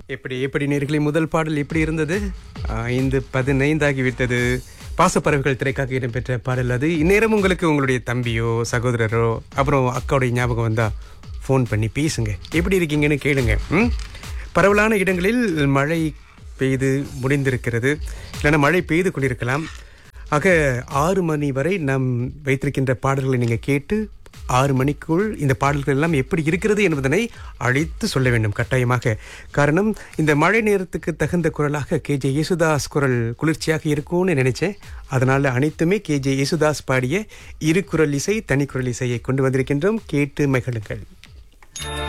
எப்படி எப்படி நேர்களை முதல் பாடல் எப்படி இருந்தது ஐந்து பதினைந்தாகிவிட்டது பாசப்பறவைகள் திரைக்காக இடம்பெற்ற பாடல் அது இந்நேரம் உங்களுக்கு உங்களுடைய தம்பியோ சகோதரரோ அப்புறம் அக்காவுடைய ஞாபகம் வந்தா ஃபோன் பண்ணி பேசுங்க எப்படி இருக்கீங்கன்னு கேளுங்க ம் பரவலான இடங்களில் மழை பெய்து முடிந்திருக்கிறது இல்லைன்னா மழை பெய்து கொண்டிருக்கலாம் ஆக ஆறு மணி வரை நாம் வைத்திருக்கின்ற பாடல்களை நீங்கள் கேட்டு ஆறு மணிக்குள் இந்த பாடல்கள் எல்லாம் எப்படி இருக்கிறது என்பதனை அழைத்து சொல்ல வேண்டும் கட்டாயமாக காரணம் இந்த மழை நேரத்துக்கு தகுந்த குரலாக கே ஜே யேசுதாஸ் குரல் குளிர்ச்சியாக இருக்கும்னு நினைச்சேன் அதனால அனைத்துமே கே ஜே யேசுதாஸ் பாடிய இரு குரல் இசை தனி குரல் இசையை கொண்டு வந்திருக்கின்றோம் கேட்டு மகிழுங்கள்